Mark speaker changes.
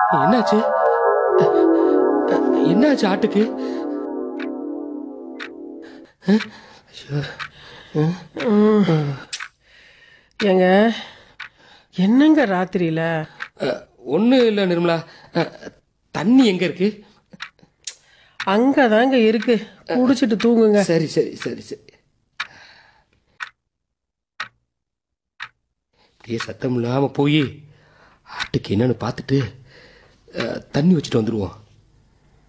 Speaker 1: என்னாச்சு என்னாச்சு ஆட்டுக்கு அஹ், ஐயோ.
Speaker 2: ஏங்க என்னங்க ராத்திரியில
Speaker 1: அஹ், ஒண்ணும் இல்லை நிர்மலா அஹ், தண்ணி எங்க இருக்கு
Speaker 2: அங்கதாங்க இருக்கு குடிச்சிட்டு தூங்குங்க
Speaker 1: சரி சரி சரி சரி இப்படியே சத்தம் இல்லாம போய் ஆட்டுக்கு என்னன்னு பார்த்துட்டு அஹ், தண்ணி வச்சுட்டு வந்துடுவோம்